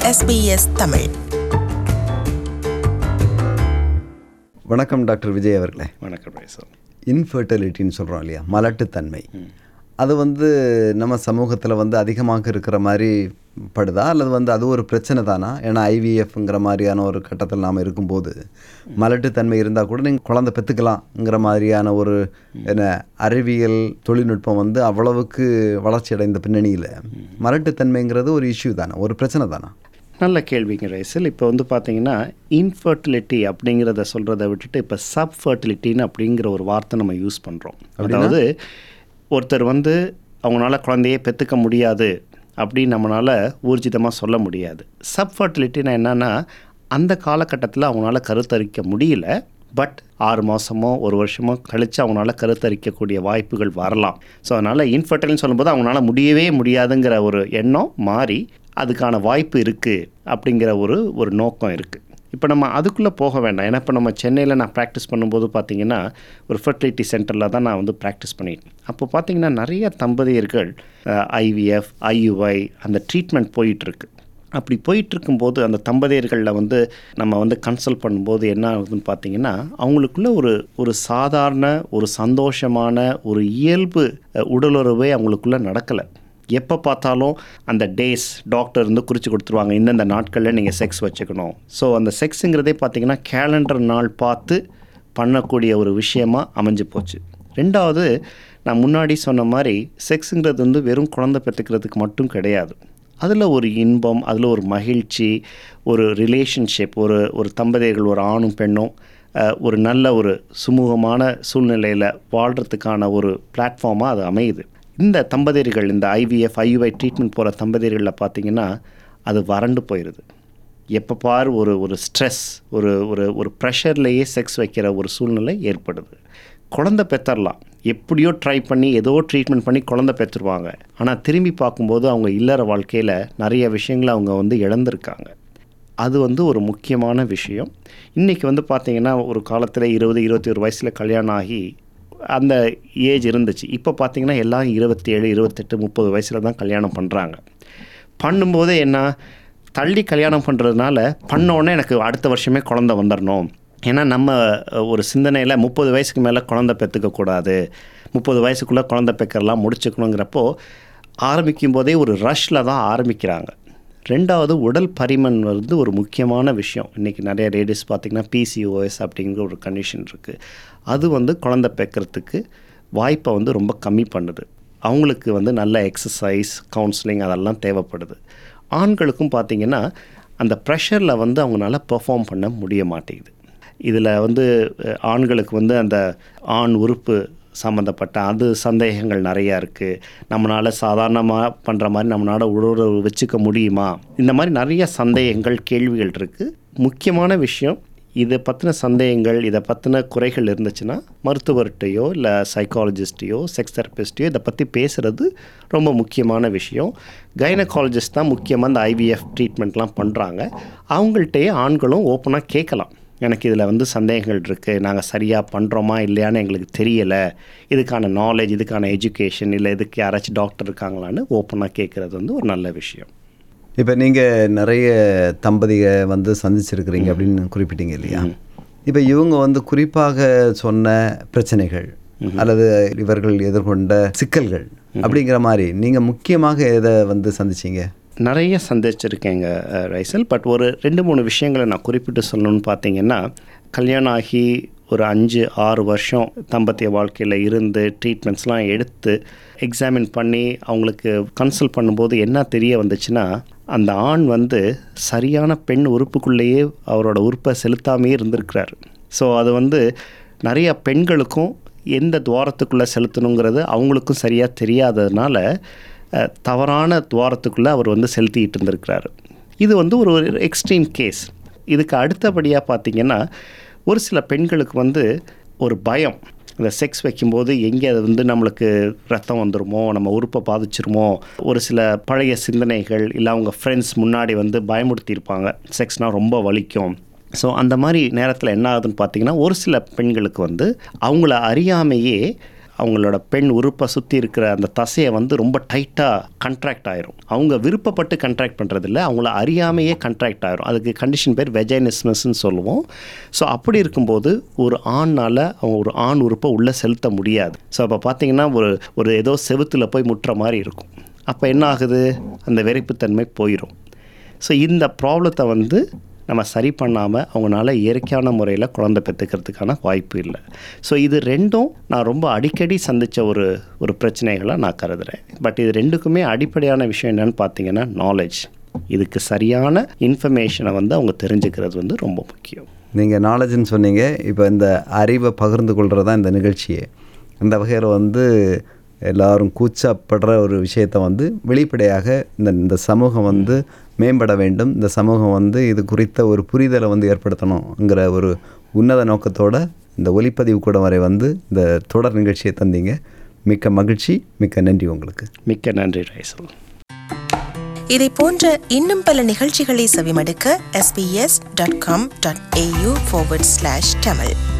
SBS Tamil வணக்கம் doctor Vijay அவர்களே வணக்கம் ரைசல் இன்ஃபர்டிலிட்டின்னு சொல்கிறோம் இல்லையா மலட்டுத்தன்மை அது வந்து நம்ம சமூகத்தில் வந்து அதிகமாக இருக்கிற மாதிரி படுதா அல்லது வந்து அது ஒரு பிரச்சனை தானா ஏன்னா ஐவிஎஃப்ங்கிற மாதிரியான ஒரு கட்டத்தில் நாம் இருக்கும்போது மலட்டுத்தன்மை இருந்தால் கூட நீங்கள் குழந்தை பெற்றுக்கலாங்கிற மாதிரியான ஒரு என்ன அறிவியல் தொழில்நுட்பம் வந்து அவ்வளவுக்கு வளர்ச்சி அடைந்த பின்னணியில் மலட்டுத்தன்மைங்கிறது ஒரு இஷ்யூ தானே ஒரு பிரச்சனை தானா நல்ல கேள்விங்க ரைசல் இப்போ வந்து பார்த்தீங்கன்னா இன்ஃபர்டிலிட்டி அப்படிங்கிறத சொல்கிறத விட்டுட்டு இப்போ சப் ஃபர்டிலிட்டின்னு அப்படிங்கிற ஒரு வார்த்தை நம்ம யூஸ் பண்ணுறோம் அதாவது ஒருத்தர் வந்து அவங்களால குழந்தையே பெற்றுக்க முடியாது அப்படின்னு நம்மளால் ஊர்ஜிதமாக சொல்ல முடியாது சப் ஃபர்டிலிட்டினா என்னென்னா அந்த காலகட்டத்தில் அவங்களால கருத்தரிக்க முடியல பட் ஆறு மாதமோ ஒரு வருஷமோ கழித்து அவங்களால கருத்தரிக்கக்கூடிய வாய்ப்புகள் வரலாம் ஸோ அதனால் இன்ஃபர்டைல்னு சொல்லும்போது அவங்களால முடியவே முடியாதுங்கிற ஒரு எண்ணம் மாறி அதுக்கான வாய்ப்பு இருக்குது அப்படிங்கிற ஒரு ஒரு நோக்கம் இருக்குது இப்போ நம்ம அதுக்குள்ளே போக வேண்டாம் ஏன்னா இப்போ நம்ம சென்னையில் நான் ப்ராக்டிஸ் பண்ணும்போது பார்த்தீங்கன்னா ஒரு ஃபர்டிலிட்டி சென்டரில் தான் நான் வந்து ப்ராக்டிஸ் பண்ணிட்டேன் அப்போ பார்த்தீங்கன்னா நிறைய தம்பதியர்கள் ஐவிஎஃப் ஐயுஐ அந்த ட்ரீட்மெண்ட் போயிட்டுருக்கு அப்படி போயிட்டு இருக்கும்போது அந்த தம்பதியர்களில் வந்து நம்ம வந்து கன்சல்ட் பண்ணும்போது என்ன ஆகுதுன்னு பார்த்தீங்கன்னா அவங்களுக்குள்ள ஒரு ஒரு சாதாரண ஒரு சந்தோஷமான ஒரு இயல்பு அஹ், உடலுறவே அவங்களுக்குள்ள நடக்கலை எப்போ பார்த்தாலும் அந்த டேஸ் டாக்டர் இருந்து குறித்து கொடுத்துருவாங்க இந்தந்த நாட்களில் நீங்கள் செக்ஸ் வச்சுக்கணும் ஸோ அந்த செக்ஸுங்கிறதே பார்த்தீங்கன்னா கேலண்டர் நாள் பார்த்து பண்ணக்கூடிய ஒரு விஷயமா அமைஞ்சு போச்சு ரெண்டாவது நான் முன்னாடி சொன்ன மாதிரி செக்ஸுங்கிறது வந்து வெறும் குழந்தை பெற்றுக்கிறதுக்கு மட்டும் கிடையாது அதில் ஒரு இன்பம் அதில் ஒரு மகிழ்ச்சி ஒரு ரிலேஷன்ஷிப் ஒரு ஒரு தம்பதியர்கள் ஒரு ஆணும் பெண்ணும் அஹ், ஒரு நல்ல ஒரு சுமூகமான சூழ்நிலையில் வாழ்கிறதுக்கான ஒரு பிளாட்ஃபார்மாக அது அமையுது இந்த தம்பதியர்கள் இந்த ஐவிஎஃப் ஐயுஐ ட்ரீட்மெண்ட் போகிற தம்பதியர்களில் பார்த்தீங்கன்னா அது வறண்டு போயிடுது எப்போ பார் ஒரு ஒரு ஸ்ட்ரெஸ் ஒரு ஒரு ஒரு ப்ரெஷர்லேயே செக்ஸ் வைக்கிற ஒரு சூழ்நிலை ஏற்படுது குழந்தை பெற்றரலாம் எப்படியோ ட்ரை பண்ணி ஏதோ ட்ரீட்மெண்ட் பண்ணி குழந்தை பெற்றுருவாங்க ஆனால் திரும்பி பார்க்கும்போது அவங்க இல்லற வாழ்க்கையில் நிறைய விஷயங்களை அவங்க வந்து இழந்திருக்காங்க அது வந்து ஒரு முக்கியமான விஷயம் இன்றைக்கி வந்து பார்த்திங்கன்னா ஒரு காலத்தில் இருபது இருபத்தி ஒரு வயசில் கல்யாணம் ஆகி அந்த ஏஜ் இருந்துச்சு இப்போ பார்த்தீங்கன்னா எல்லாம் இருபத்தேழு இருபத்தெட்டு முப்பது வயசில் தான் கல்யாணம் பண்ணுறாங்க பண்ணும்போது என்ன தள்ளி கல்யாணம் பண்ணுறதுனால பண்ண உடனே எனக்கு அடுத்த வருஷமே குழந்தை வந்துடணும் ஏன்னா நம்ம அஹ், ஒரு சிந்தனையில் முப்பது வயசுக்கு மேலே குழந்தை பெற்றுக்கக்கூடாது முப்பது வயசுக்குள்ளே குழந்தை பெக்கரெல்லாம் முடிச்சுக்கணுங்கிறப்போ ஆரம்பிக்கும் போதே ஒரு ரஷ்ல தான் ஆரம்பிக்கிறாங்க ரெண்டாவது உடல் பரிமன் வந்து ஒரு முக்கியமான விஷயம் இன்றைக்கி நிறைய லேடிஸ் பார்த்திங்கன்னா பிசிஓஎஸ் அப்படிங்கிற ஒரு கண்டிஷன் இருக்குது அது வந்து குழந்தை பெக்கிறதுக்கு வாய்ப்பை வந்து ரொம்ப கம்மி பண்ணுது அவங்களுக்கு வந்து நல்ல எக்ஸசைஸ் கவுன்சிலிங் அதெல்லாம் தேவைப்படுது ஆண்களுக்கும் பார்த்திங்கன்னா அந்த ப்ரெஷரில் வந்து அவங்களால பெர்ஃபார்ம் பண்ண முடிய மாட்டேங்குது இதில் வந்து அஹ், ஆண்களுக்கு வந்து அந்த ஆண் உறுப்பு சம்மந்தப்பட்ட அது சந்தேகங்கள் நிறையா இருக்குது நம்மளால் சாதாரணமாக பண்ணுற மாதிரி நம்மளால் உடலுறவு வச்சுக்க முடியுமா இந்த மாதிரி நிறைய சந்தேகங்கள் கேள்விகள் இருக்குது முக்கியமான விஷயம் இதை பற்றின சந்தேகங்கள் இதை பற்றின குறைகள் இருந்துச்சுன்னா மருத்துவர்கிட்டையோ இல்லை சைக்காலஜிஸ்ட்டையோ செக்ஸ் தெரபிஸ்ட்டையோ இதை பற்றி பேசுகிறது ரொம்ப முக்கியமான விஷயம் கைனகாலஜிஸ்ட் தான் முக்கியமாக இந்த ஐவிஎஃப் ட்ரீட்மெண்ட்லாம் பண்ணுறாங்க அவங்கள்ட்டயே ஆண்களும் ஓப்பனாக கேட்கலாம் எனக்கு இதில் வந்து சந்தேகங்கள் இருக்குது நாங்கள் சரியாக பண்ணுறோமா இல்லையான்னு எங்களுக்கு தெரியலை இதுக்கான நாலேஜ் இதுக்கான எஜுகேஷன் இல்லை இதுக்கு யாராச்சும் டாக்டர் இருக்காங்களான்னு ஓப்பனாக கேட்குறது வந்து ஒரு நல்ல விஷயம் இப்போ நீங்கள் நிறைய தம்பதிக வந்து சந்திச்சிருக்கிறீங்க அப்படின்னு குறிப்பிட்டீங்க இல்லையா இப்போ இவங்க வந்து குறிப்பாக சொன்ன பிரச்சனைகள் அல்லது இவர்கள் எதிர்கொண்ட சிக்கல்கள் அப்படிங்கிற மாதிரி நீங்கள் முக்கியமாக எதை வந்து சந்திச்சீங்க நிறைய சந்திச்சிருக்கேங்க அஹ், ரைசல் பட் ஒரு ரெண்டு மூணு விஷயங்களை நான் குறிப்பிட்டு சொல்லணும்னு பார்த்தீங்கன்னா கல்யாணம் ஆகி ஒரு அஞ்சு ஆறு வருஷம் தம்பத்திய வாழ்க்கையில் இருந்து ட்ரீட்மெண்ட்ஸ்லாம் எடுத்து எக்ஸாமின் பண்ணி அவங்களுக்கு கன்சல்ட் பண்ணும்போது என்ன தெரிய வந்துச்சுன்னா அந்த ஆண் வந்து சரியான பெண் உறுப்புக்குள்ளேயே அவரோட உறுப்பை செலுத்தாமையே இருந்திருக்கிறார் ஸோ அது வந்து நிறைய பெண்களுக்கும் எந்த துவாரத்துக்குள்ளே செலுத்தணுங்கிறது அவங்களுக்கும் சரியாக தெரியாததுனால அஹ், தவறான துவாரத்துக்குள்ளே அவர் வந்து செலுத்திட்டு இருந்திருக்கிறாரு இது வந்து ஒரு எக்ஸ்ட்ரீம் கேஸ் இதுக்கு அடுத்தபடியாக பார்த்தீங்கன்னா ஒரு சில பெண்களுக்கு வந்து ஒரு பயம் இந்த செக்ஸ் வைக்கும்போது எங்கே அது வந்து நம்மளுக்கு ரத்தம் வந்துருமோ நம்ம உறுப்பை பாதிச்சிருமோ ஒரு சில பழைய சிந்தனைகள் இல்லை அவங்க ஃப்ரெண்ட்ஸ் முன்னாடி வந்து பயமுறுத்தியிருப்பாங்க செக்ஸ்னால் ரொம்ப வலிக்கும் ஸோ அந்த மாதிரி நேரத்தில் என்ன ஆகுதுன்னு பார்த்தீங்கன்னா ஒரு சில பெண்களுக்கு வந்து அவங்கள அறியாமையே அவங்களோட பெண் உறுப்பை சுற்றி இருக்கிற அந்த தசையை வந்து ரொம்ப டைட்டாக கண்ட்ராக்ட் ஆயிரும் அவங்க விருப்பப்பட்டு கண்ட்ராக்ட் பண்ணுறதில்ல அவங்கள அறியாமையே கண்ட்ராக்ட் ஆயிரும் அதுக்கு கண்டிஷன் பேர் வெஜைனிஸ்மஸ்ன்னு சொல்லுவோம் ஸோ அப்படி இருக்கும்போது ஒரு ஆண்னால் அவங்க ஒரு ஆண் உறுப்பை உள்ளே செலுத்த முடியாது ஸோ அப்போ பார்த்தீங்கன்னா ஒரு ஒரு ஏதோ செவுத்தில் போய் முட்டுற மாதிரி இருக்கும் அப்போ என்ன ஆகுது அந்த வெறிப்புத்தன்மை போயிடும் ஸோ இந்த ப்ராப்ளத்தை வந்து நம்ம சரி பண்ணாமல் அவங்களால இயற்கையான முறையில் குழந்தை பெற்றுக்கிறதுக்கான வாய்ப்பு இல்லை ஸோ இது ரெண்டும் நான் ரொம்ப அடிக்கடி சந்தித்த ஒரு ஒரு பிரச்சனைகளாக நான் கருதுகிறேன் பட் இது ரெண்டுக்குமே அடிப்படையான விஷயம் என்னென்னு பார்த்தீங்கன்னா நாலேஜ் இதுக்கு சரியான இன்ஃபர்மேஷனை வந்து அவங்க தெரிஞ்சுக்கிறது வந்து ரொம்ப முக்கியம் நீங்கள் நாலேஜ்னு சொன்னீங்க இப்போ இந்த அறிவை பகிர்ந்து கொள்கிறது தான் இந்த நிகழ்ச்சியே அந்த வகையில் வந்து எல்லாரும் கூச்சப்படுற ஒரு விஷயத்தை வந்து வெளிப்படையாக இந்த இந்த சமூகம் வந்து மேம்பட வேண்டும் இந்த சமூகம் வந்து இது குறித்த ஒரு புரிதலை வந்து ஏற்படுத்தணுங்கிற ஒரு உன்னத நோக்கத்தோட இந்த ஒலிப்பதிவு கூட வரை வந்து இந்த தொடர் நிகழ்ச்சியை தந்தீங்க மிக்க மகிழ்ச்சி மிக்க நன்றி உங்களுக்கு மிக்க நன்றி ரைசல் இதை போன்ற இன்னும் பல நிகழ்ச்சிகளை செவிமடுக்க sbs.com.au forward slash tamil